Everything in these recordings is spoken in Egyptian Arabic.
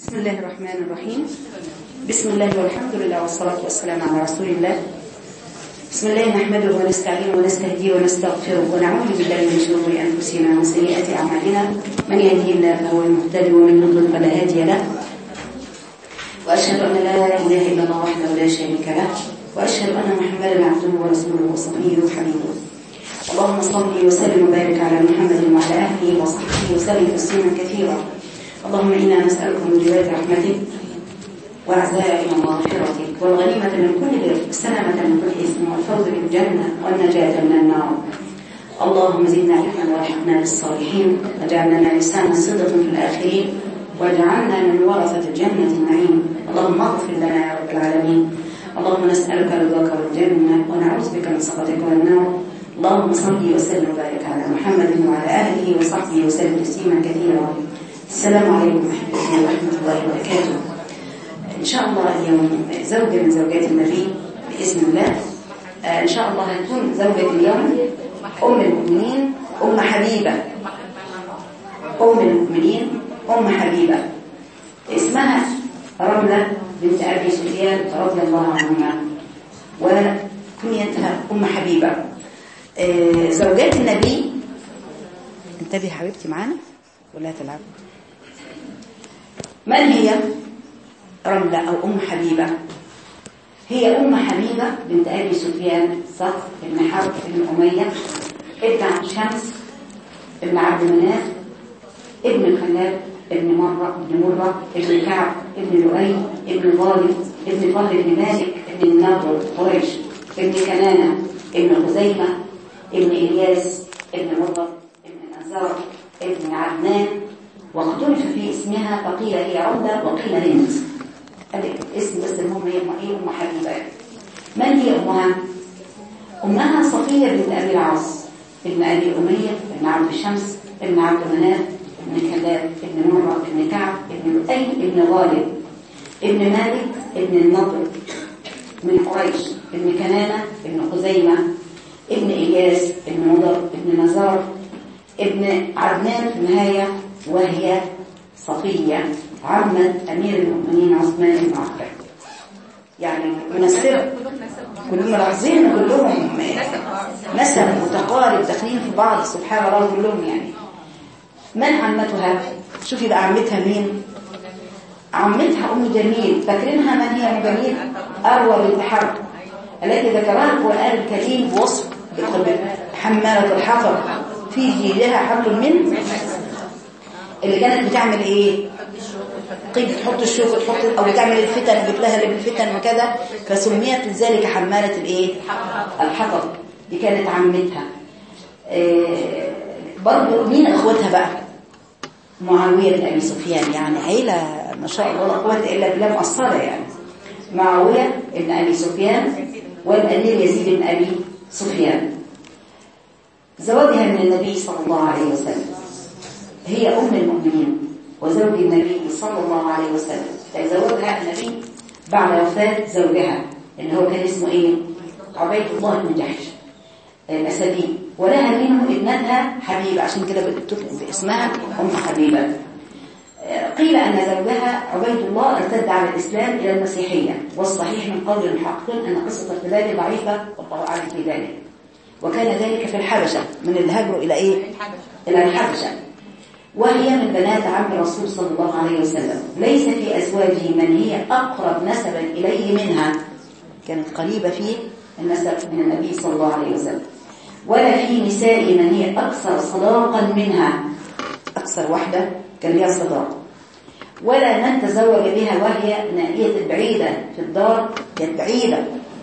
بسم الله الرحمن الرحيم بسم الله والحمد لله والصلاة والسلام على رسول الله بسم الله نحمده ونستعينه ونستهديه ونستغفره ونعوذ بالله من شرور أنفسنا وسيئات أعمالنا من يهده الله فهو المهتدي ومن يضلل فلا هادي له وأشهد أن لا إله إلا الله وحده لا شريك له وأشهد أن محمدا عبده ورسوله وصفيه وحبيبه اللهم صل وسلم وبارك على محمد وعلى أهله وصحبه وسلم تسليما كثيرا اللهم إنا نسألك موجبات رحمتك وعزائم مغفرتك والغنيمة من كل بر والسلامة من كل إثم والفوز بالجنة والنجاة من النار اللهم زدنا علما والحقنا بالصالحين وجعلنا لسانا صدق في الآخرين واجعلنا من ورثة الجنة النعيم اللهم اغفر لنا يا رب العالمين اللهم نسألك رضاك والجنة ونعوذ بك من سخطك والنار اللهم صل وسلم وبارك على محمد وعلى آله وصحبه وسلم تسليما كثيرا السلام عليكم ورحمة الله وبركاته إن شاء الله اليوم زوجة من زوجات النبي بإذن الله آه إن شاء الله هتكون زوجة اليوم أم المؤمنين أم حبيبة أم المؤمنين أم حبيبة اسمها رملة بنت أبي سفيان رضي الله عنها وكنيتها أم حبيبة آه زوجات النبي انتبهي حبيبتي معانا ولا تلعب من هي رملة أو أم حبيبة هي أم حبيبة بنت أبي سفيان صخر بن حرب بن أمية ابن عبد شمس ابن عبد مناف ابن خلاب ابن مرة ابن مرة ابن كعب ابن لؤي ابن غالب ابن طه بن مالك ابن النضر قريش ابن كنانة ابن خزيمة ابن إلياس ابن مرة ابن الأنصار ابن عدنان واختلف في اسمها فقيل هي رملة وقيل هند الاسم بس المهم هي ايه ام حبيبه من هي امها امها صفيه بنت ابي العاص ابن ابي اميه ابن عبد الشمس ابن عبد مناف ابن كلاب ابن مره ابن كعب ابن لؤي ابن غالب ابن مالك ابن النضر من قريش ابن كنانه ابن خزيمه ابن الياس ابن مضر ابن نزار ابن عدنان في النهايه وهي صفيه عمة أمير المؤمنين عثمان بن عفان يعني منسبة كلهم ملاحظين كلهم نسب متقارب داخلين في بعض سبحان الله كلهم يعني من عمتها شوفي بقى عمتها مين عمتها أم جميل فاكرينها من هي أم جميل أروى بنت حرب التي ذكرها القرآن الكريم بوصف حمالة الحطب في جيدها حبل من اللي كانت بتعمل ايه قيد تحط الشوك وتحط او تعمل الفتن وبتلهلب الفتن وكذا فسميت لذلك حمالة الايه الحطب دي كانت عمتها إيه برضه مين اخواتها بقى معاوية بن ابي سفيان يعني عيلة ما شاء الله لا قوة الا بالله مؤثرة يعني معاوية بن ابي سفيان والامير يزيد بن ابي سفيان زواجها من النبي صلى الله عليه وسلم هي ام المؤمنين وزوج النبي صلى الله عليه وسلم تزوجها النبي بعد وفاة زوجها اللي هو كان اسمه ايه عبيد الله بن جحش الأسدي ولها منه ابنتها حبيبة عشان كده باسمها أم حبيبة قيل أن زوجها عبيد الله ارتد على الإسلام إلى المسيحية والصحيح من قول المحققين أن قصة ارتداده ضعيفة والله أعلم في ذلك وكان ذلك في الحبشة من الهجر إلى إيه؟ إلى الحبشة وهي من بنات عم الرسول صلى الله عليه وسلم ليس في أزواجه من هي أقرب نسبا إليه منها كانت قريبة في النسب من النبي صلى الله عليه وسلم ولا في نساء من هي أكثر صداقا منها أكثر واحدة كان لها صداق ولا من تزوج بها وهي نائية بعيدة في الدار كانت بعيدة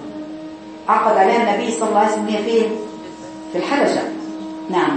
عقد عليها النبي صلى الله عليه وسلم هي فين؟ في الحبشة نعم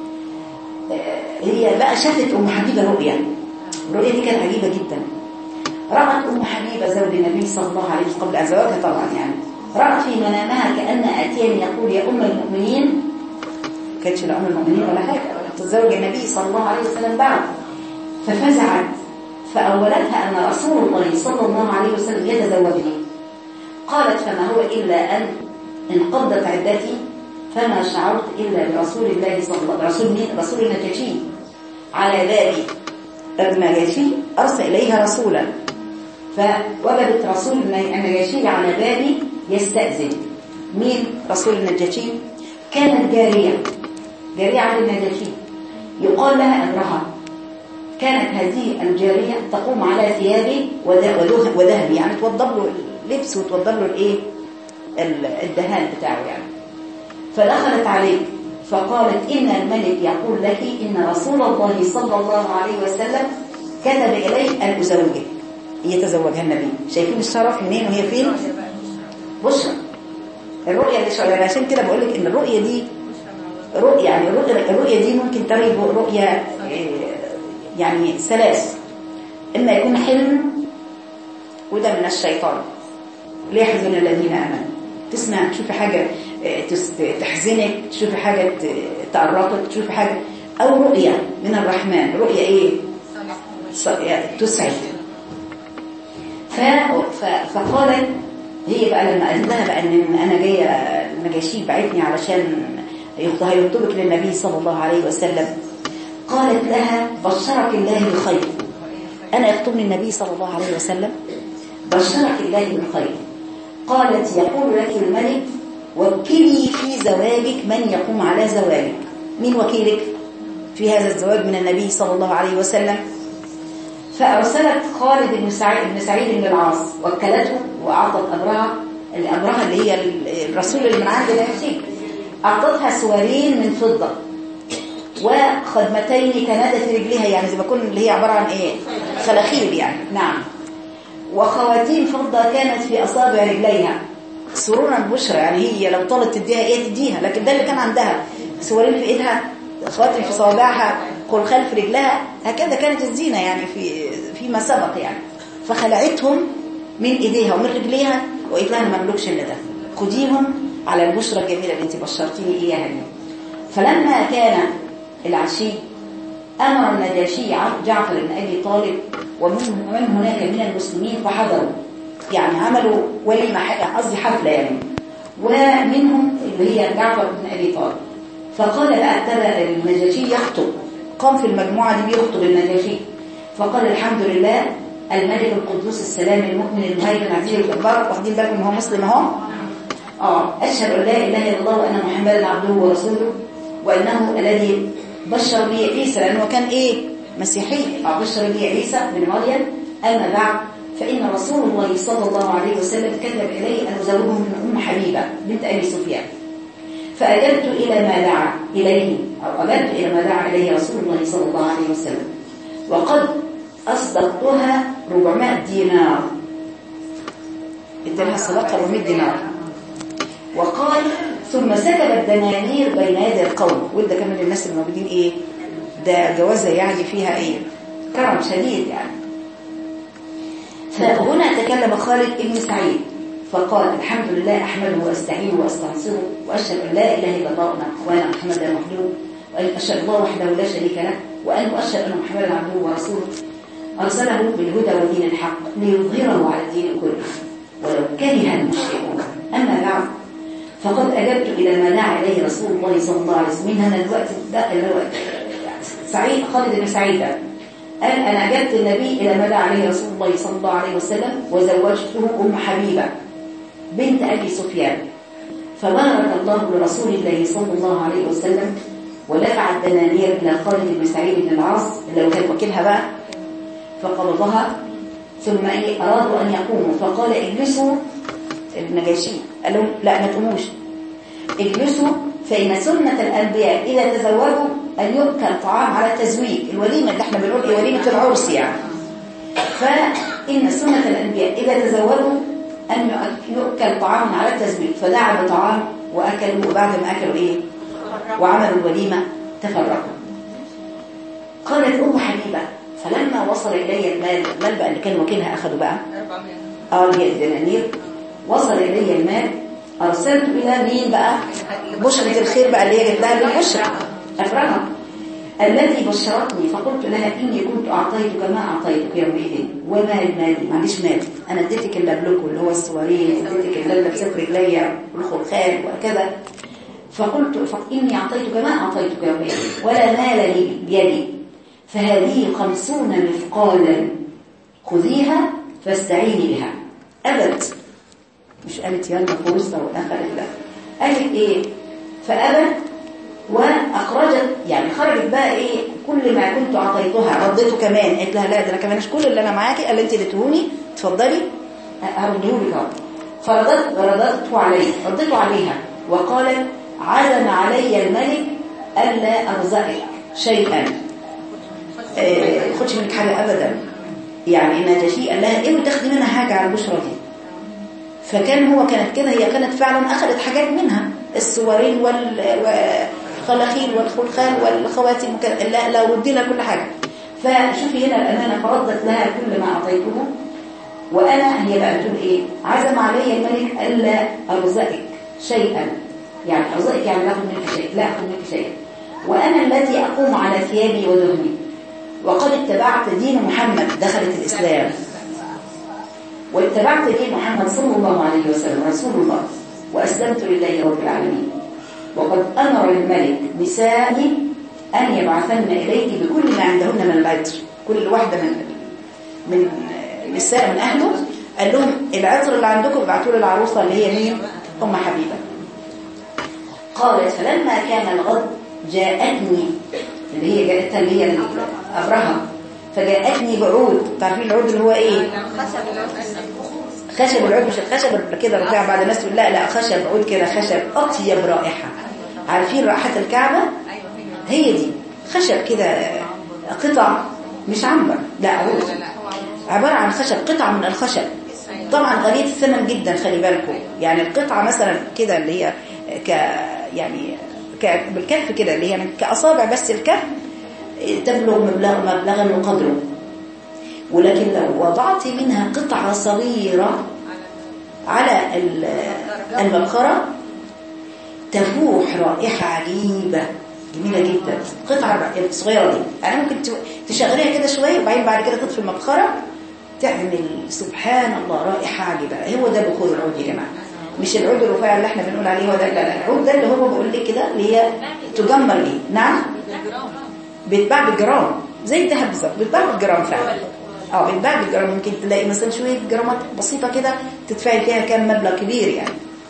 هي بقى شافت أم حبيبة رؤيا الرؤيا دي كانت عجيبة جدا رأت أم حبيبة زوج النبي صلى الله عليه وسلم قبل زواجها طبعا يعني رأت في منامها كأن آتيا يقول يا أم المؤمنين كانتش لا أم المؤمنين ولا حاجة تتزوج النبي صلى الله عليه وسلم بعد ففزعت فأولتها أن رسول الله صلى الله عليه وسلم يتزوجني قالت فما هو إلا أن انقضت عدتي فما شعرت إلا برسول الله صلى الله عليه وسلم رسول مين؟ رسول النجاشي على بابي النجاشي أرسل إليها رسولا فوجدت رسول النجاشي على بابي يستأذن مين رسول النجاشي كانت جارية جارية على النجاشي يقال لها أبرهة كانت هذه الجارية تقوم على ثيابي وذهبي يعني توضب له اللبس وتوضب له الايه الدهان بتاعه يعني فدخلت عليه فقالت إن الملك يقول لك إن رسول الله صلى الله عليه وسلم كتب إلي أن أزوجك يتزوجها النبي شايفين الشرف منين وهي فين بشرى الرؤية اللي شغالة عشان كده بقول لك إن الرؤية دي رؤية يعني الرؤية, الرؤية دي ممكن تري رؤية يعني ثلاث إما يكون حلم وده من الشيطان ليحزن الذين آمنوا تسمع تشوفي حاجة تحزنك تشوفي حاجة تقرطك تشوفي حاجة أو رؤية من الرحمن رؤية إيه تسعد فقالت هي بقى لما قالت لها بقى ان انا جايه النجاشي بعتني علشان هيخطبك للنبي صلى الله عليه وسلم قالت لها بشرك الله بخير انا يخطبني النبي صلى الله عليه وسلم بشرك الله بخير قالت يقول لك الملك وكلي في زواجك من يقوم على زواجك مين وكيلك في هذا الزواج من النبي صلى الله عليه وسلم فأرسلت خالد بن سعيد بن سعيد بن العاص وكلته وأعطت أبرهة الأبرهة اللي هي الرسول اللي من عند الهشيم أعطتها سوارين من فضة وخدمتين كنادة في رجلها يعني زي ما كن اللي هي عبارة عن إيه خلاخيل يعني نعم وخواتيم فضة كانت في أصابع رجليها سرورا بشرى يعني هي لو طلت تديها ايه تديها لكن ده اللي كان عندها سوارين في ايدها خواتم في صوابعها خلخال في رجلها هكذا كانت الزينة يعني في فيما سبق يعني فخلعتهم من ايديها ومن رجليها وقالت لها ما املكش الا ده خديهم على البشرى الجميلة اللي انت بشرتيني اياها دي فلما كان العشي امر النجاشي جعفر بن ابي طالب ومن هناك من المسلمين فحضروا يعني عملوا وليمة قصدي حفلة يعني ومنهم اللي هي جعفر بن أبي طالب فقال بقى ابتدى النجاشي يخطب قام في المجموعة دي بيخطب النجاشي فقال الحمد لله الملك القدوس السلام المؤمن المهيمن العزيز الجبار واخدين بالكم هو مسلم اهو اه اشهد ان لا اله الا الله وان محمدا عبده ورسوله وانه الذي بشر به عيسى لانه كان ايه مسيحي اه بشر به عيسى بن مريم اما بعد فإن رسول الله صلى الله عليه وسلم كتب إلي أن أزوجه من أم حبيبة بنت أبي سفيان فأجبت إلى ما دعا إليه أو أجبت إلى ما دعا إليه رسول الله صلى الله عليه وسلم وقد أصدقتها 400 دينار ادالها صدقة 400 دينار وقال ثم سكب الدنانير بين يدي القوم وده كمان الناس الموجودين ايه ده جوازة يعني فيها ايه كرم شديد يعني فهنا تكلم خالد بن سعيد فقال الحمد لله أحمده وأستعينه وأستنصره وأشهد أن لا إله إلا الله وأنا محمدا وحده وأن أشهد الله وحده لا شريك له وأن أشهد أن محمدا عبده ورسوله أرسله بالهدى ودين الحق ليظهره على الدين كله ولو كره المشركون أما بعد فقد أجبت إلى ما دعا إليه رسول الله صلى الله عليه وسلم من هذا الوقت ده الوقت سعيد خالد بن سعيد قال أنا أجبت النبي إلى ما دعا عليه رسول الله صلى الله عليه وسلم وزوجته أم حبيبة بنت أبي سفيان فبارك الله لرسول الله صلى الله عليه وسلم ودفع الدنانير إلى خالد بن سعيد بن العاص اللي هو كان وكيلها بقى فقبضها ثم إيه أرادوا أن يقوموا فقال اجلسوا النجاشي قال لهم لا ما تقوموش اجلسوا فإن سنة الأنبياء إذا تزوجوا أن يؤكل طعام على التزويج الوليمة اللي احنا بنقول إيه وليمة العرس يعني فإن سنة الأنبياء إذا تزوجوا أن يؤكل طعام على التزويج فدعا بطعام وأكلوا وبعد ما أكلوا إيه وعملوا الوليمة تفرقوا قالت أم حبيبة فلما وصل إلي المال المال بقى اللي كان وكيلها أخذوا بقى اه هي الدنانير وصل إلي المال أرسلت إلى مين بقى بشرة الخير بقى اللي هي جت لها بالبشرة أفرها التي بشرتني فقلت لها إني كنت أعطيتك ما أعطيتك يومئذ وما المال ما عنديش مال أنا اديتك اللي قبلكم اللي هو السوارين اديتك اللي لبست رجليا والخلخال وكذا فقلت فإني أعطيتك ما أعطيتك يومئذ ولا مال لي بيدي فهذه خمسون مثقالا خذيها فاستعيني بها أبت مش قالت يلا فرصة ودخلت لا قالت ايه فأبت وأخرجت يعني خرجت بقى ايه كل ما كنت أعطيتها رديته كمان قالت لها لا ده أنا كمان مش كل اللي أنا معاكي قال انت اديتهوني اتفضلي هرده لك اهو فرضت رددته عليه ردته عليها وقالت عزم علي الملك ألا أرزقك شيئا آه، خدش منك حاجة أبدا يعني النجاشي قال لها ايه وتاخدي منها حاجة على البشرة دي فكان هو كانت كده هي كانت فعلا أخذت حاجات منها السوارين والخلاخيل والخلخال والخواتم وكذا لا لا ردي لها كل حاجة فشوفي هنا الأمانة فردت لها كل ما أعطيته وأنا هي بقى بتقول إيه عزم علي الملك ألا أرزقك شيئا يعني أرزقك يعني لا أخذ منك شيء لا أخذ منك شيئا وأنا التي أقوم على ثيابي ودهني وقد اتبعت دين محمد دخلت الإسلام واتبعت دين محمد صلى الله عليه وسلم رسول الله وأسلمت لله رب العالمين وقد أمر الملك نسائي أن يبعثن إليك بكل ما عندهن من العطر كل واحدة من من نساء من أهله قال لهم العطر اللي عندكم ابعتوا له العروسة اللي هي مين أم حبيبة قالت فلما كان الغد جاءتني اللي هي جاءتها اللي هي أبرهة فجاءتني بعود تعرفين العود اللي هو ايه خشب العود مش الخشب كده رفيع بعد الناس تقول لا لا خشب عود كده خشب اطيب رائحه عارفين رائحه الكعبه هي دي خشب كده قطع مش عنبر لا عود عباره عن خشب قطعه من الخشب طبعا غاليه الثمن جدا خلي بالكم يعني القطعه مثلا كده اللي هي ك يعني ك بالكف كده اللي هي كاصابع بس الكف تبلغ مبلغ مبلغا وقدره ولكن لو وضعت منها قطعة صغيرة على البقرة تفوح رائحة عجيبة جميلة جدا قطعة صغيرة دي يعني ممكن تشغليها كده شوية وبعدين بعد كده تطفي المبخرة تعمل سبحان الله رائحة عجيبة هو ده بخور العود يا جماعة مش العود الرفيع اللي احنا بنقول عليه هو ده لا لا العود ده اللي هو بقول لك كده اللي هي تجمر بيه نعم بيتباع بالجرام زي الذهب بالظبط بيتباع بالجرام فعلا اه بيتباع بالجرام ممكن تلاقي مثلا شويه جرامات بسيطه كده تدفعي فيها كام مبلغ كبير يعني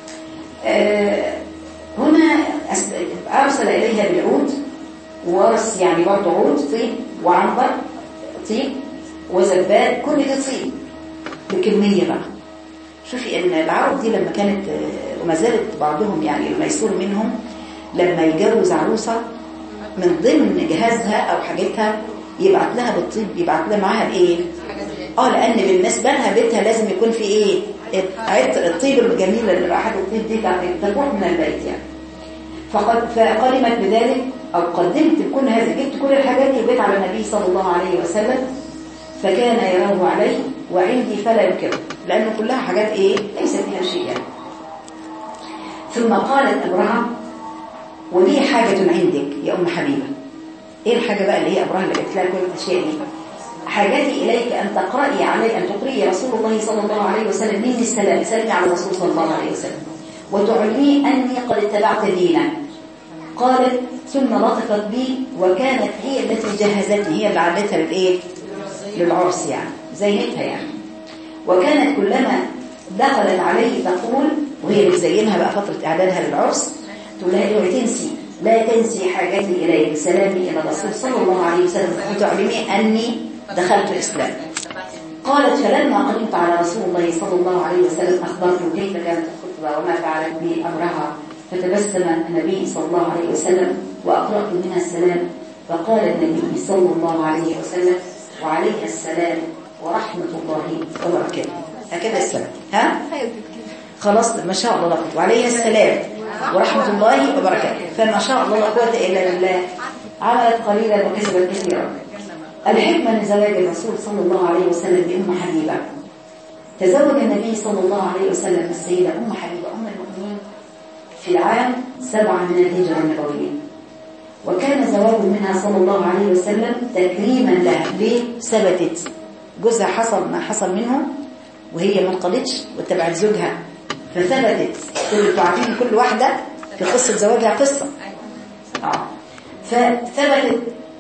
آه هنا ارسل اليها بالعود ورث يعني برضه عود طيب وعنبر طيب وزباد كل ده طيب بكميه بقى شوفي ان العرب دي لما كانت وما زالت بعضهم يعني الميسور منهم لما يجوز عروسه من ضمن جهازها او حاجتها يبعت لها بالطيب يبعت لها معاها بايه اه لان بالنسبه لها بيتها لازم يكون في ايه عطر الطيب الجميل اللي راحت الطيب دي تروح من البيت يعني فقد فقدمت بذلك او قدمت كل هذه جبت كل الحاجات دي وبيت على النبي صلى الله عليه وسلم فكان يراه علي وعندي فلا ينكره لانه كلها حاجات ايه ليس فيها شيء يعني ثم قالت ابراهيم ولي حاجة عندك يا أم حبيبة إيه الحاجة بقى اللي هي أبراهيم اللي قلت لها كل الأشياء دي حاجتي إليك أن تقرأي علي أن تقرئي رسول الله صلى الله عليه وسلم مني السلام سلمي على الرسول صلى الله عليه وسلم وتعلمي أني قد اتبعت دينا قالت ثم لطفت بي وكانت هي التي جهزتني هي اللي عملتها للإيه للعرس يعني زينتها يعني وكانت كلما دخلت عليه تقول وهي بتزينها بقى فترة إعدادها للعرس تقول لها اوعي تنسي لا تنسي حاجتي إليك سلامي إلى الرسول صلى الله عليه وسلم وتعلمي أني دخلت الإسلام قالت فلما قدمت على رسول الله صلى الله عليه وسلم أخبرته كيف كانت الخطبة وما فعلت به أمرها فتبسم النبي صلى الله عليه وسلم وأقرأت منها السلام فقال النبي صلى الله عليه وسلم وعليها السلام ورحمة الله وبركاته هكذا السلام ها؟ خلاص ما شاء الله لقد وعليها السلام ورحمة الله وبركاته فما شاء الله لا قوة إلا بالله عملت قليلا وكسبت كثيرا الحكمة من زواج الرسول صلى الله عليه وسلم بأم حبيبة تزوج النبي صلى الله عليه وسلم السيدة أم حبيبة أم المؤمنين في العام سبعة من الهجرة النبوية وكان زواج منها صلى الله عليه وسلم تكريما لها ليه؟ ثبتت جوزها حصل ما حصل منه وهي ما انقضتش واتبعت زوجها فثبتت كل عارفين كل واحدة في قصة زواجها قصة آه. فثبتت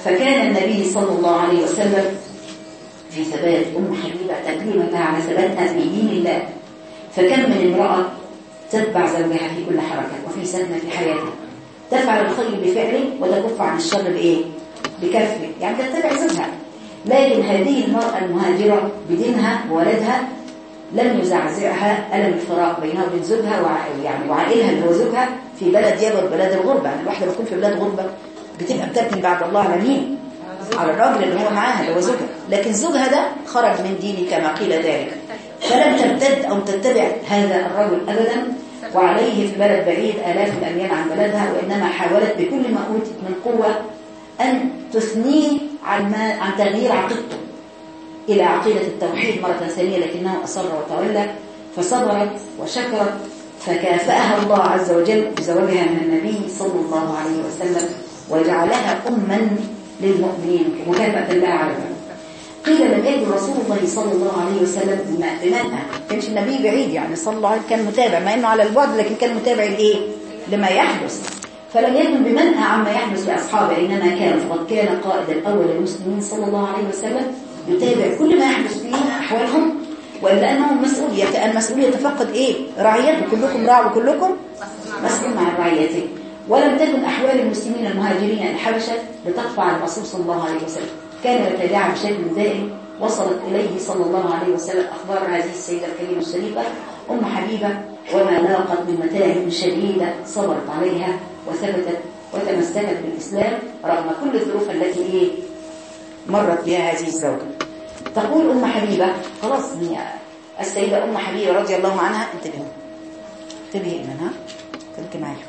فكان النبي صلى الله عليه وسلم في ثبات أم حبيبة تكريمتها على ثباتها في دين الله فكم من امرأة تتبع زوجها في كل حركة وفي سنة في حياتها تفعل الخير بفعله وتكف عن الشر بإيه؟ بكفه يعني تتبع زوجها لكن هذه المرأة المهاجرة بدينها وولدها لم يزعزعها ألم الفراق بينها وبين زوجها وع... يعني وعائلها اللي هو زوجها في بلد يبر بلد الغربة يعني الواحدة بتكون في بلاد غربة بتبقى بتبني بعد الله على مين؟ على الراجل اللي هو معاها اللي هو زوجها لكن زوجها ده خرج من ديني كما قيل ذلك فلم ترتد أو تتبع هذا الرجل أبدا وعليه في بلد بعيد آلاف الأميال عن بلدها وإنما حاولت بكل ما أوتت من قوة أن تثنيه عن, ما عن تغيير عقيدته إلى عقيدة التوحيد مرة ثانية لكنه أصر وتولى فصبرت وشكرت فكافأها الله عز وجل بزواجها من النبي صلى الله عليه وسلم وجعلها أما للمؤمنين مكافأة لها على ذلك قيل لم يجد رسول الله صلى الله عليه وسلم بمنها كانش النبي بعيد يعني صلى الله عليه كان متابع ما انه على البعد لكن كان متابع لايه لما يحدث فلم يكن بمنع عما يحدث لاصحابه انما كان فقد كان قائد الاول للمسلمين صلى الله عليه وسلم يتابع كل ما يحدث فيه احوالهم والا انه مسؤول المسؤول يتفقد ايه رعيته كلكم راع وكلكم مسؤول عن رعيته ولم تكن احوال المسلمين المهاجرين الحبشه لتخفى عن الرسول صلى الله عليه وسلم كان يتابعها بشكل دائم وصلت إليه صلى الله عليه وسلم أخبار هذه السيدة الكريمة الشريفة أم حبيبة وما لاقت من متاعب شديدة صبرت عليها وثبتت وتمسكت بالإسلام رغم كل الظروف التي إيه مرت بها هذه الزوجة تقول أم حبيبة خلاص هي السيدة أم حبيبة رضي الله عنها انتبهوا انتبهي منها خليكي معايا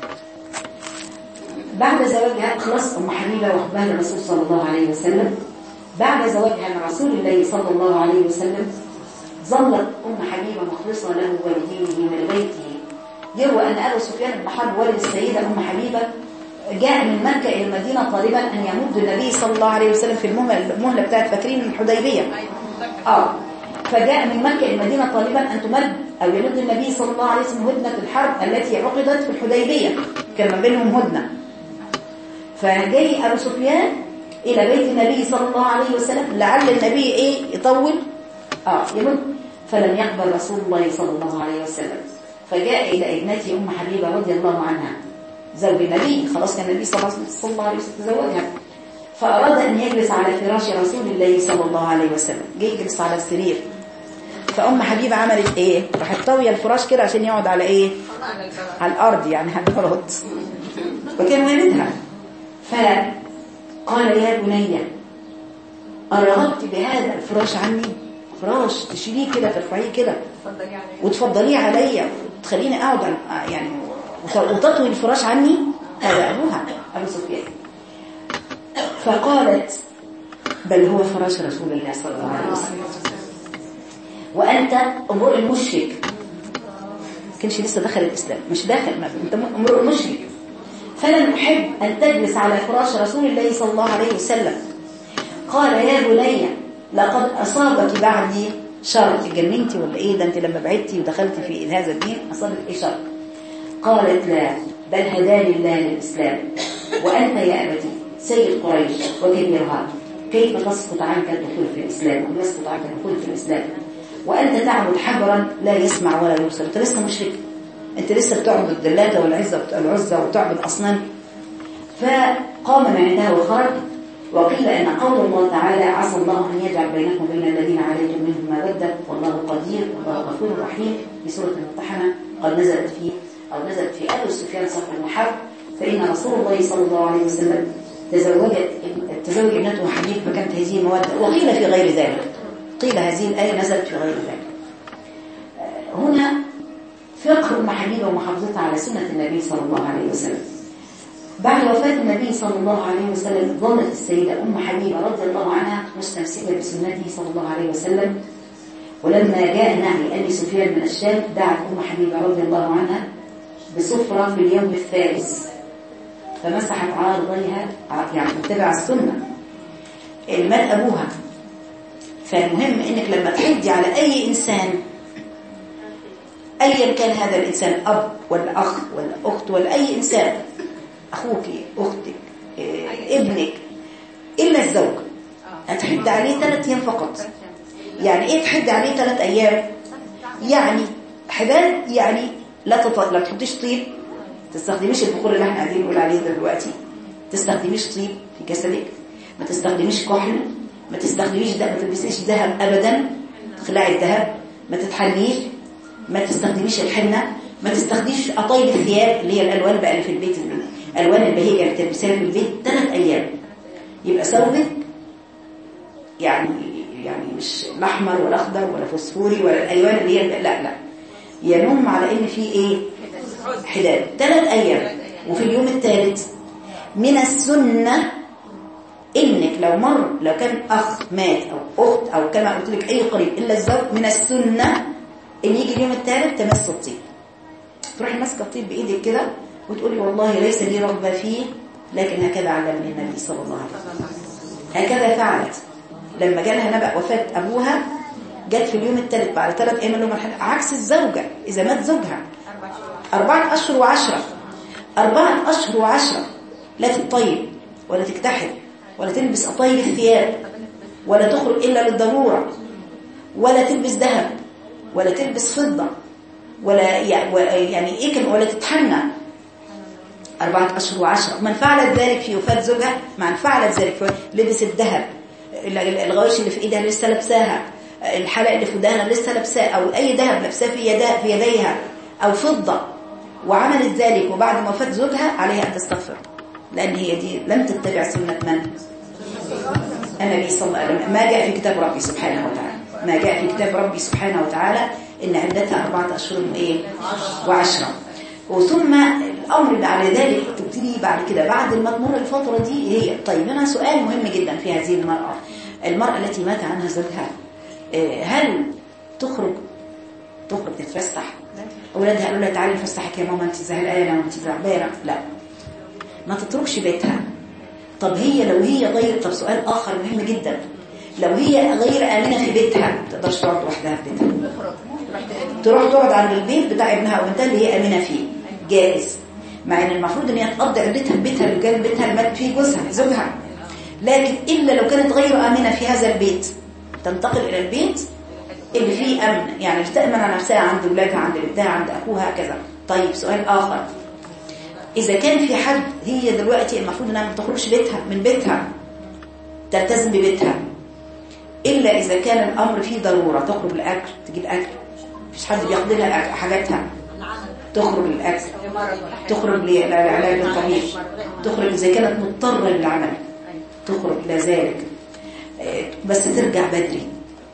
بعد زواجها خلاص أم حبيبة وحبها الرسول صلى الله عليه وسلم بعد زواجها من رسول الله صلى الله عليه وسلم ظلت أم حبيبة مخلصة له ولدينه ولبيته يروى أن أبو سفيان بن حرب ولد السيدة أم حبيبة جاء من مكة إلى المدينة طالبا أن يمد النبي صلى الله عليه وسلم في المهلة, المهلة بتاعت فاكرين الحديبية آه فجاء من مكة إلى المدينة طالبا أن تمد أو يمد النبي صلى الله عليه وسلم هدنة الحرب التي عقدت في الحديبية كان ما بينهم هدنة فجاء أبو سفيان إلى بيت النبي صلى الله عليه وسلم لعل النبي إيه يطول آه يمد فلم يقبل رسول الله صلى الله عليه وسلم فجاء إلى ابنته أم حبيبة رضي الله عنها زوج النبي خلاص كان النبي صلى الله عليه وسلم تزوجها فأراد أن يجلس على فراش رسول الله صلى الله عليه وسلم جه يجلس على السرير فأم حبيبة عملت إيه راحت طوية الفراش كده عشان يقعد على إيه على الأرض يعني هتبرد وكان والدها فقال يا بني أرغبت بهذا الفراش عني فراش تشيليه كده ترفعيه كده وتفضليه عليا وتخليني اقعد يعني وتطوي الفراش عني هذا ابوها ابو سفيان فقالت بل هو فراش رسول الله صلى الله عليه وسلم وانت امرؤ مشرك كانش لسه دخل الاسلام مش داخل ما انت امرؤ مشرك فلن احب ان تجلس على فراش رسول الله صلى الله عليه وسلم قال يا بني لقد أصابك بعدي شر اتجننتي ولا إيه ده أنت لما بعدتي ودخلتي في هذا الدين أصابك إيه شر قالت لا بل هداني الله للإسلام وأنت يا أبتي سيد قريش وكبيرها كيف تسقط عنك الدخول في الإسلام ويسقط عنك الدخول في الإسلام وأنت تعبد حجرا لا يسمع ولا يبصر أنت لسه مشرك أنت لسه بتعبد الدلاتة والعزة العزة وتعبد أصنام فقام من عندها وخرج وقيل أن قول الله تعالى عسى الله أن يجعل بينكم وبين الذين عليتم منهم مودة والله قدير والله غفور رحيم في سورة الممتحنة قد نزلت في أو نزلت في أبو سفيان صفر المحرب فإن رسول الله صلى الله عليه وسلم تزوجت تزوج ابنته حبيب فكانت هذه المودة وقيل في غير ذلك قيل هذه الآية نزلت في غير ذلك هنا فقه أم حبيبة ومحافظتها على سنة النبي صلى الله عليه وسلم بعد وفاة النبي صلى الله عليه وسلم ظلت السيدة أم حبيبة رضي الله عنها مستمسكة بسنته صلى الله عليه وسلم ولما جاء نعي أبي سفيان من الشام دعت أم حبيبة رضي الله عنها بسفرة في اليوم الثالث فمسحت عارضيها يعني متبع السنة المال أبوها فالمهم إنك لما تحدي على أي إنسان أيا كان هذا الإنسان أب ولا أخ ولا أخت ولا أي إنسان أخوك أختك إيه ابنك إلا الزوج هتحد عليه ثلاث أيام فقط يعني إيه تحد عليه ثلاث أيام يعني حداد يعني لا تط... لا تحطيش طيب تستخدميش البخور اللي احنا قاعدين نقول عليه ده دلوقتي تستخدميش طيب في جسدك ما تستخدميش كحل ما تستخدميش ده ما تلبسيش ذهب ابدا تخلعي الذهب ما تتحنيش ما تستخدميش الحنه ما تستخدميش قطايب الثياب اللي هي الالوان بقى اللي في البيت الالوان البهيجه اللي تلبسيها في البيت ثلاث ايام يبقى ثوبك يعني يعني مش الاحمر ولا الاخضر ولا فوسفوري ولا الالوان اللي هي لا لا ينم على ان في ايه حداد ثلاث ايام وفي اليوم الثالث من السنه انك لو مر لو كان اخ مات او اخت او كما قلت لك اي قريب الا الزوج من السنه ان يجي اليوم الثالث تمس الطيب تروحي ماسكه الطيب بايدك كده وتقولي والله ليس لي رغبه فيه لكن هكذا علمني النبي صلى الله عليه وسلم هكذا فعلت لما جالها نبأ وفاة أبوها جت في اليوم الثالث بعد ثلاث أيام اللي هم عكس الزوجة إذا مات زوجها أربعة أشهر وعشرة أربعة أشهر وعشرة لا تطيب ولا تكتحل ولا تلبس أطايب الثياب ولا تخرج إلا للضرورة ولا تلبس ذهب ولا تلبس فضة ولا يعني إيه كان ولا تتحنى أربعة أشهر وعشرة من فعلت ذلك في وفاة زوجها من فعلت ذلك في لبس الذهب الغوايش اللي في ايدها لسه لابساها الحلق اللي في ودانها لسه لابساه او اي ذهب لابساه في يدها في يديها او فضه وعملت ذلك وبعد ما وفاه زوجها عليها ان تستغفر لان هي دي لم تتبع سنه من النبي صلى الله عليه وسلم ما جاء في كتاب ربي سبحانه وتعالى ما جاء في كتاب ربي سبحانه وتعالى ان عدتها اربعه اشهر وايه وعشره وثم الامر اللي على ذلك تبتدي بعد كده بعد ما تمر الفتره دي هي طيب هنا سؤال مهم جدا في هذه المراه المراه التي مات عنها زوجها هل تخرج تخرج تتفسح اولادها قالوا لها تعالي نفسحك يا ماما انت زهقانه وانت تعبانه لا ما تتركش بيتها طب هي لو هي غير طب سؤال اخر مهم جدا لو هي غير امنه في بيتها ما تقدرش تقعد لوحدها في بيتها تروح تقعد عند البيت بتاع ابنها او بنتها اللي هي امنه فيه جائز مع ان المفروض ان هي تقضي عدتها في بيتها اللي كان بيتها اللي مات فيه جوزها زوجها لكن الا لو كانت غير امنه في هذا البيت تنتقل الى البيت اللي فيه امن يعني تامن على نفسها عند اولادها عند بنتها عند اخوها هكذا طيب سؤال اخر اذا كان في حد هي دلوقتي المفروض انها ما تخرجش بيتها من بيتها تلتزم ببيتها الا اذا كان الامر فيه ضروره تخرج الاكل تجيب اكل مفيش حد بياخد لها حاجاتها تخرج للاكل تخرج للعلاج الطبيب تخرج اذا كانت مضطره للعمل تخرج الى ذلك بس ترجع بدري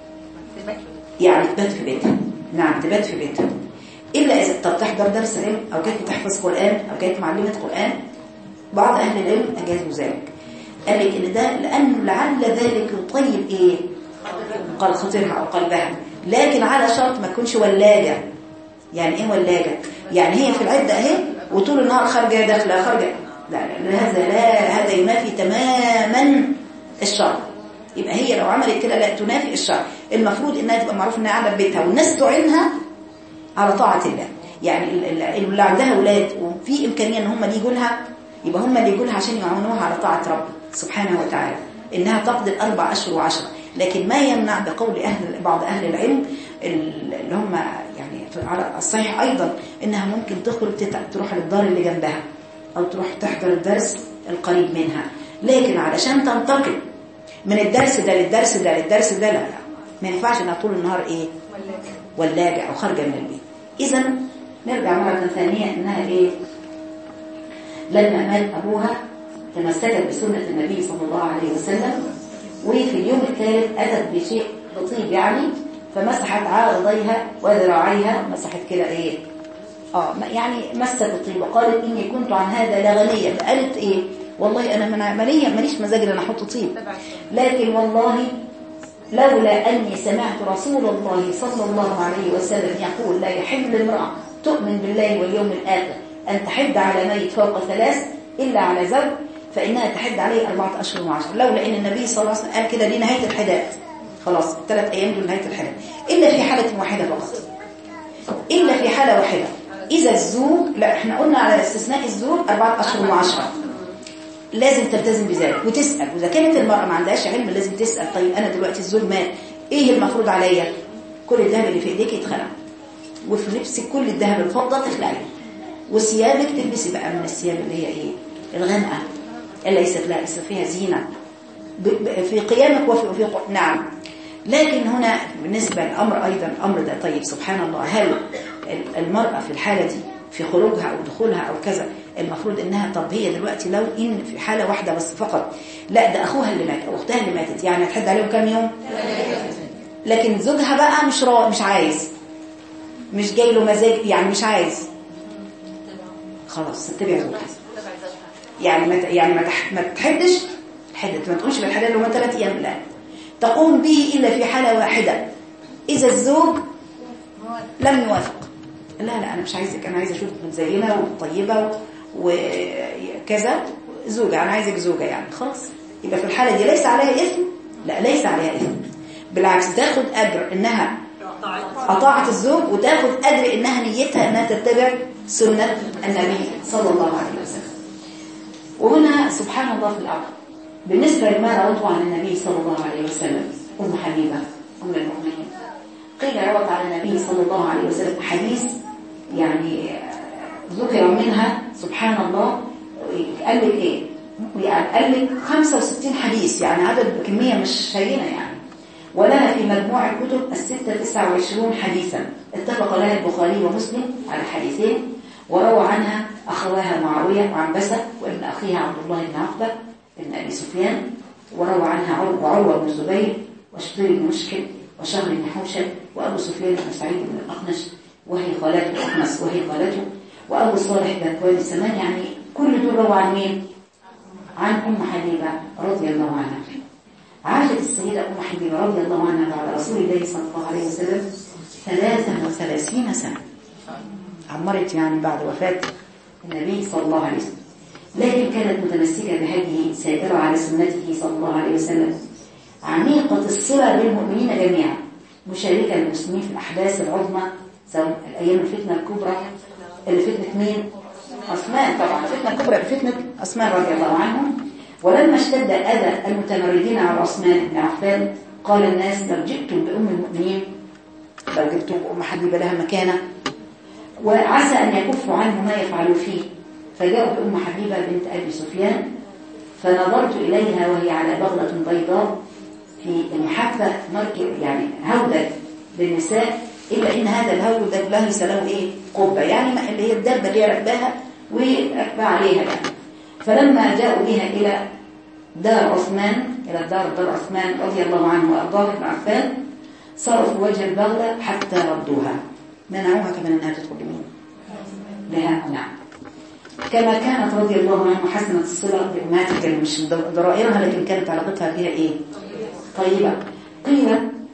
يعني تبات في بيتها نعم تبات في بيتها الا اذا طب تحضر درس علم او كانت بتحفظ قران او كانت معلمه قران بعض اهل العلم اجازوا ذلك قال لك ان ده لانه لعل ذلك يطيب ايه قال خطرها او قلبها لكن على شرط ما تكونش ولاجه يعني ايه ولاجه يعني هي في العده اهي وطول النهار خارجه داخله خارجه لا, لا هذا لا هذا ينافي تماما الشرع يبقى هي لو عملت كده لا تنافي الشرع المفروض انها تبقى معروف انها قاعده في بيتها والناس تعينها على طاعه الله يعني اللي عندها اولاد وفي امكانيه ان هم اللي يجوا لها يبقى هم اللي يجوا لها عشان يعاونوها على طاعه ربي سبحانه وتعالى انها تقضي الاربع اشهر وعشره لكن ما يمنع بقول اهل بعض اهل العلم اللي هم يعني على الصحيح ايضا انها ممكن تخرج تروح للدار اللي جنبها او تروح تحضر الدرس القريب منها لكن علشان تنتقل من الدرس ده للدرس ده للدرس ده لا لا ما ينفعش انها طول النهار ايه ولاجة او خارجه من البيت اذا نرجع مره ثانيه انها ايه لما مات ابوها تمسكت بسنه النبي صلى الله عليه وسلم وفي اليوم الثالث اتت بشيء لطيف يعني فمسحت عارضيها وذراعيها مسحت كده ايه اه يعني مست الطيب وقالت اني كنت عن هذا لغنيه قالت ايه والله انا من عمليه ماليش مزاج ان انا احط طيب لكن والله لولا اني سمعت رسول الله صلى الله عليه وسلم يقول لا يحل امراه تؤمن بالله واليوم الاخر ان تحد على ميت فوق ثلاث الا على زوج فانها تحد عليه اربعه اشهر وعشر لولا ان النبي صلى الله عليه وسلم قال كده دي نهايه الحداد خلاص الثلاث ايام دول نهايه الحداد الا في حاله واحده فقط الا في حاله واحده اذا الزوج لا احنا قلنا على استثناء الزوج اربعه اشهر وعشره لازم تلتزم بذلك وتسأل وإذا كانت المرأة ما عندهاش علم لازم تسأل طيب أنا دلوقتي الزوج مات إيه المفروض عليا كل الذهب اللي في إيديك يتخلع وفي لبسك كل الذهب الفضة تخلعيه وثيابك تلبسي بقى من الثياب اللي هي إيه الغامقة اللي ليست لا ليست فيها زينة في قيامك وفي, وفي نعم لكن هنا بالنسبة للأمر أيضا الأمر ده طيب سبحان الله هل المرأة في الحالة دي في خروجها أو دخولها أو كذا المفروض إنها طب هي دلوقتي لو إن في حالة واحدة بس فقط لا ده أخوها اللي مات أو أختها اللي ماتت يعني هتحد عليهم كام يوم لكن زوجها بقى مش را مش عايز مش جاي له مزاج يعني مش عايز خلاص تتبع زوجها يعني ما يعني ما ما تحدش حدت ما تقومش بالحلال لو ثلاث ايام لا تقوم به الا في حاله واحده اذا الزوج لم يوافق لا لا انا مش عايزك انا عايزه اشوفك متزينه وطيبه وكذا زوجه انا عايزك زوجه يعني خلاص يبقى في الحاله دي ليس عليها اثم لا ليس عليها اثم بالعكس تاخد اجر انها اطاعت الزوج وتاخد اجر انها نيتها انها تتبع سنه النبي صلى الله عليه وسلم وهنا سبحان الله في الامر بالنسبه لما روته عن النبي صلى الله عليه وسلم ام حبيبه ام المؤمنين قيل روت على النبي صلى الله عليه وسلم حديث يعني ذكر منها سبحان الله قال لك ايه قال لك 65 حديث يعني عدد كميه مش هينه يعني ولها في مجموع الكتب الستة 29 حديثا اتفق لها البخاري ومسلم على حديثين وروى عنها أخواها معاوية وعنبسة وابن أخيها عبد الله بن عقبة بن أبي سفيان وروى عنها وعروة بن الزبير وشطير بن مشكل وشهر بن حوشب وأبو سفيان بن سعيد بن الأقنش وهي خالته الأقنس وهي خالته وأبو صالح ذكوان السمان يعني كل دول روى عن مين؟ عن أم حبيبة رضي الله عنها عاشت السيدة أم حبيبة رضي الله عنها بعد رسول الله صلى الله عليه وسلم 33 سنة عمرت يعني بعد وفاة النبي صلى الله عليه وسلم لكن كانت متمسكة بهديه سائرة على سنته صلى الله عليه وسلم عميقة الصلة بالمؤمنين جميعا مشاركة للمسلمين في الأحداث العظمى سواء الأيام الفتنة الكبرى اللي فتنة مين؟ عثمان طبعا الفتنة الكبرى فتنة عثمان رضي الله عنهم ولما اشتد أذى المتمردين على عثمان بن عفان قال الناس لو جئتم بأم المؤمنين لو جئتم بأم حبيبة لها مكانة وعسى أن يكفوا عنه ما يفعلوا فيه فجاءوا بأم حبيبة بنت أبي سفيان فنظرت إليها وهي على بغلة بيضاء في المحبة مركب يعني هودج للنساء إلا إن هذا الهودج ليس له إيه قبة يعني اللي هي الدابة اللي راكباها وراكبة عليها يعني فلما جاءوا بها إلى دار عثمان إلى دار دار عثمان رضي الله عنه وأرضاه بن عفان صرفوا وجه البغلة حتى ردوها منعوها كمان أنها تدخل لمين لها نعم كما كانت رضي الله عنها حسنة الصلة بأمهاتها كان مش ضرائرها لكن كانت علاقتها بها إيه طيبة قيل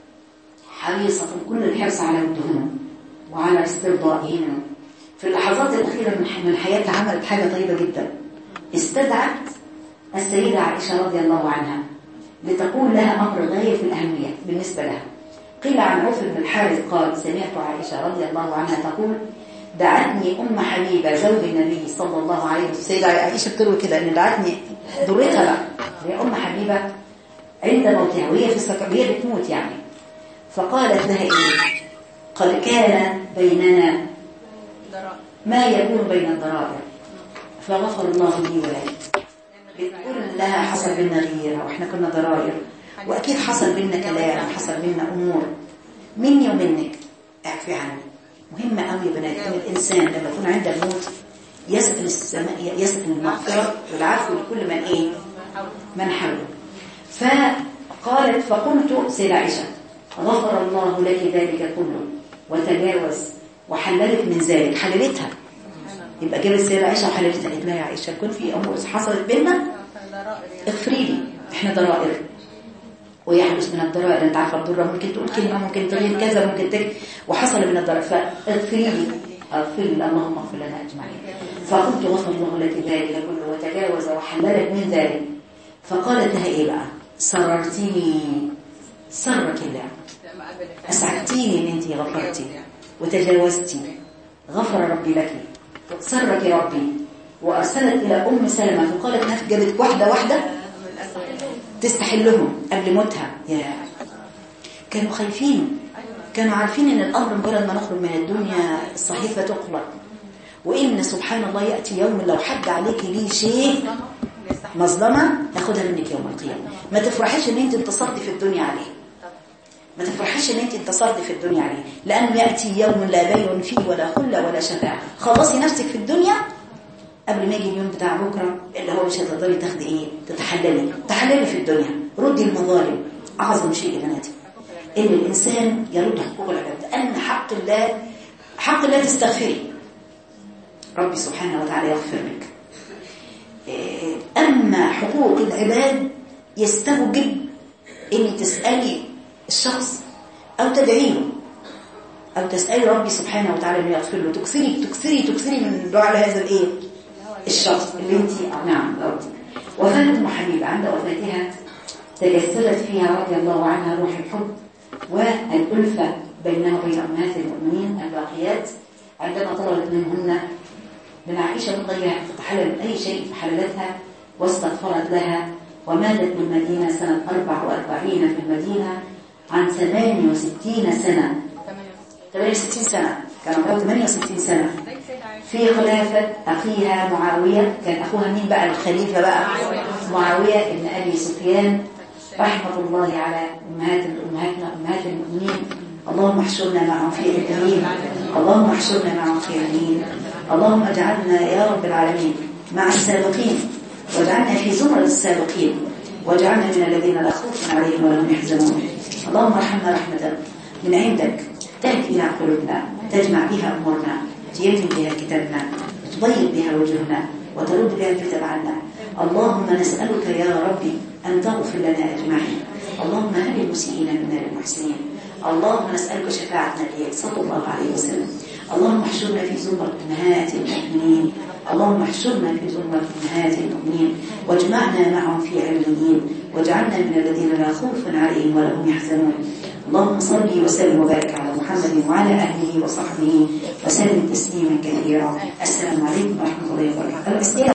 حريصة كل الحرص على ودهن وعلى استرضائهن في اللحظات الأخيرة من حياتها عملت حاجة طيبة جدا استدعت السيدة عائشة رضي الله عنها لتقول لها أمر غاية في الأهمية بالنسبة لها قيل عن عوف بن الحارث قال سمعت عائشة رضي الله عنها تقول دعتني أم حبيبة زوج النبي صلى الله عليه وسلم السيدة عائشة بتقول كده إن دعتني ضرتها بقى هي أم حبيبة عند موتها وهي في السكر وهي بتموت يعني فقالت لها إيه قد كان بيننا ما يكون بين الضرائر فغفر الله لي ولك بتقول لها حصل بينا غيرة واحنا كنا ضرائر واكيد حصل بينا كلام حصل بينا امور مني ومنك اعفي عني مهمة قوي يا بنات ان الانسان لما يكون عنده الموت يسأل السماء يسأل المغفرة والعفو لكل من ايه من حوله فقالت فقلت سيدة عائشة غفر الله لك ذلك كله وتجاوز وحللك من ذلك حللتها يبقى جاب السيدة عائشة وحللتها قالت لها يا عائشة يكون في أمور حصلت بينا اغفري لي احنا ضرائر ويحدث من الضرائر انت عارفه الضره ممكن تقول كلمه ممكن تغير كذا ممكن تك وحصل من الضرائر فاغفري لي اغفر لي اللهم اغفر لنا اجمعين فقلت غفر الله لك ذلك كله وتجاوز وحللك من ذلك فقالت لها ايه بقى سررتيني سرك الله اسعدتيني ان انت غفرتي وتجاوزتي غفر ربي لك سرك ربي وأرسلت إلى أم سلمة فقالت إنها جابت واحدة واحدة تستحلهم قبل موتها يا كانوا خايفين كانوا عارفين ان الامر مجرد ما نخرج من الدنيا الصحيفه تقلق وان سبحان الله ياتي يوم لو حد عليك ليه شيء مظلمه تاخدها منك يوم القيامه ما تفرحيش ان انت انتصرتي في الدنيا عليه ما تفرحيش ان انت انتصرتي في الدنيا عليه لانه ياتي يوم لا بيع فيه ولا خله ولا شفاعه خلصي نفسك في الدنيا قبل ما يجي اليوم بتاع بكره اللي هو مش هتقدري تاخدي ايه تتحللي تحللي في الدنيا ردي المظالم اعظم شيء يا بناتي ان الانسان يرد حقوق العباد ان حق الله حق الله تستغفري ربي سبحانه وتعالى يغفر لك اما حقوق العباد يستوجب ان تسالي الشخص او تدعي له او تسالي ربي سبحانه وتعالى انه يغفر له تكثري تكثري تكثري من الدعاء لهذا الايه الشخص اللي انت نعم قلتي وفاه ام حبيبه عند وفاتها تجسدت فيها رضي الله عنها روح الحب والألفة بينها وبين أمهات المؤمنين الباقيات عندما طلبت منهن من عائشة رضي تتحلل من أي شيء في حللتها واستغفرت لها وماتت بالمدينة سنة 44 في المدينة عن 68 سنة 68 سنة كان عمرها 68 سنة في خلافة أخيها معاوية كان أخوها مين بقى الخليفة بقى معاوية ابن أبي سفيان رحمة الله على أمهات أمهاتنا أمهات المؤمنين اللهم احشرنا معهم في عليين اللهم احشرنا معهم في عليين اللهم اجعلنا يا رب العالمين مع السابقين واجعلنا في زمر السابقين واجعلنا من الذين لا خوف عليهم ولا هم يحزنون اللهم ارحمنا رحمة من عندك تهدي بها قلوبنا تجمع بها أمورنا تيمن بها كتابنا تضيق بها وجهنا وترد بها الفتن عنا اللهم نسألك يا ربي أن تغفر لنا أجمعين اللهم هل المسيئين منا للمحسنين اللهم نسألك شفاعة نبيك صلى الله عليه وسلم اللهم احشرنا في زمرة أمهات المؤمنين اللهم احشرنا في زمرة أمهات المؤمنين واجمعنا معهم في عليين واجعلنا من الذين لا خوف عليهم ولا هم يحزنون اللهم صل وسلم وبارك على محمد وعلى أهله وصحبه وسلم تسليما كثيرا السلام عليكم ورحمة الله وبركاته